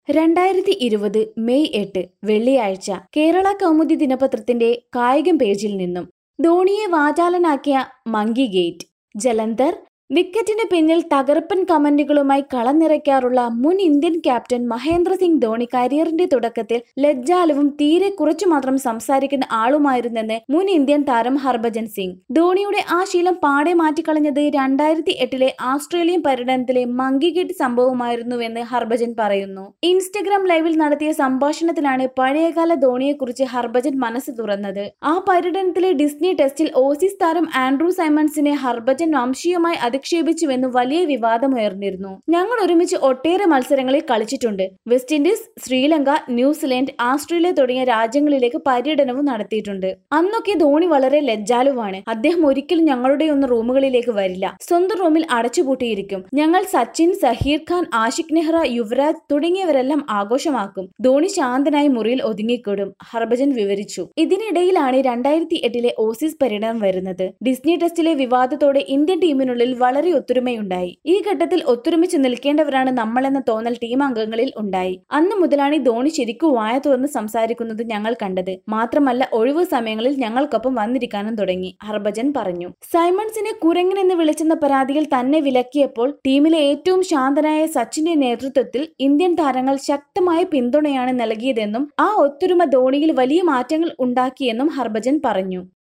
രണ്ടായിരത്തി ഇരുപത് മെയ് എട്ട് വെള്ളിയാഴ്ച കേരള കൗമുദി ദിനപത്രത്തിന്റെ കായികം പേജിൽ നിന്നും ധോണിയെ വാചാലനാക്കിയ മങ്കി ഗേറ്റ് ജലന്ധർ വിക്കറ്റിന് പിന്നിൽ തകർപ്പൻ കമന്റുകളുമായി കളനിറയ്ക്കാറുള്ള മുൻ ഇന്ത്യൻ ക്യാപ്റ്റൻ മഹേന്ദ്ര സിംഗ് ധോണി കരിയറിന്റെ തുടക്കത്തിൽ ലജ്ജാലുവും തീരെ കുറച്ചു മാത്രം സംസാരിക്കുന്ന ആളുമായിരുന്നെന്ന് മുൻ ഇന്ത്യൻ താരം ഹർഭജൻ സിംഗ് ധോണിയുടെ ആ ശീലം പാടെ മാറ്റിക്കളഞ്ഞത് രണ്ടായിരത്തി എട്ടിലെ ആസ്ട്രേലിയൻ പര്യടനത്തിലെ മങ്കി ഗേറ്റ് സംഭവമായിരുന്നുവെന്ന് ഹർഭജൻ പറയുന്നു ഇൻസ്റ്റഗ്രാം ലൈവിൽ നടത്തിയ സംഭാഷണത്തിലാണ് പഴയകാല ധോണിയെക്കുറിച്ച് ഹർഭജൻ മനസ്സ് തുറന്നത് ആ പര്യടനത്തിലെ ഡിസ്നി ടെസ്റ്റിൽ ഓസീസ് താരം ആൻഡ്രൂ സൈമൺസിനെ ഹർഭജൻ വംശീയമായി അധിക്ഷേപിച്ചുവെന്ന് വലിയ വിവാദമുയർന്നിരുന്നു ഞങ്ങൾ ഒരുമിച്ച് ഒട്ടേറെ മത്സരങ്ങളിൽ കളിച്ചിട്ടുണ്ട് West Indies Sri Lanka New Zealand Australia തുടങ്ങിയ രാജ്യങ്ങളിലേക്ക് പര്യടനവും നടത്തിയിട്ടുണ്ട് അന്നൊക്കെ ധോണി വളരെ ലജ്ജാലുവാണ് അദ്ദേഹം ഒരിക്കലും ഞങ്ങളുടെ ഒന്നും റൂമുകളിലേക്ക് വരില്ല സ്വന്തം റൂമിൽ അടച്ചുപൂട്ടിയിരിക്കും ഞങ്ങൾ സച്ചിൻ സഹീർ ഖാൻ ആഷിഖ് നെഹ്റ യുവരാജ് തുടങ്ങിയവരെല്ലാം ആഘോഷമാക്കും ധോണി ശാന്തനായി മുറിയിൽ ഒതുങ്ങിക്കൂടും ഹർഭജൻ വിവരിച്ചു ഇതിനിടയിലാണ് രണ്ടായിരത്തി എട്ടിലെ ഓസീസ് പര്യടനം വരുന്നത് ഡിസ്നി ടെസ്റ്റിലെ വിവാദത്തോടെ ഇന്ത്യൻ ടീമിനുള്ളിൽ വളരെ ഒത്തൊരുമയുണ്ടായി ഈ ഘട്ടത്തിൽ ഒത്തൊരുമിച്ച് നിൽക്കേണ്ടവരാണ് നമ്മളെന്ന തോന്നൽ ടീം അംഗങ്ങളിൽ ഉണ്ടായി അന്ന് മുതലാണ് ഈ ധോണി ശരിക്കും വായ തുറന്ന് സംസാരിക്കുന്നത് ഞങ്ങൾ കണ്ടത് മാത്രമല്ല ഒഴിവു സമയങ്ങളിൽ ഞങ്ങൾക്കൊപ്പം വന്നിരിക്കാനും തുടങ്ങി ഹർഭജൻ പറഞ്ഞു സൈമൺസിനെ കുരങ്ങൻ എന്ന് വിളിച്ചെന്ന പരാതിയിൽ തന്നെ വിലക്കിയപ്പോൾ ടീമിലെ ഏറ്റവും ശാന്തനായ സച്ചിന്റെ നേതൃത്വത്തിൽ ഇന്ത്യൻ താരങ്ങൾ ശക്തമായ പിന്തുണയാണ് നൽകിയതെന്നും ആ ഒത്തൊരുമ ധോണിയിൽ വലിയ മാറ്റങ്ങൾ ഉണ്ടാക്കിയെന്നും ഹർഭജൻ പറഞ്ഞു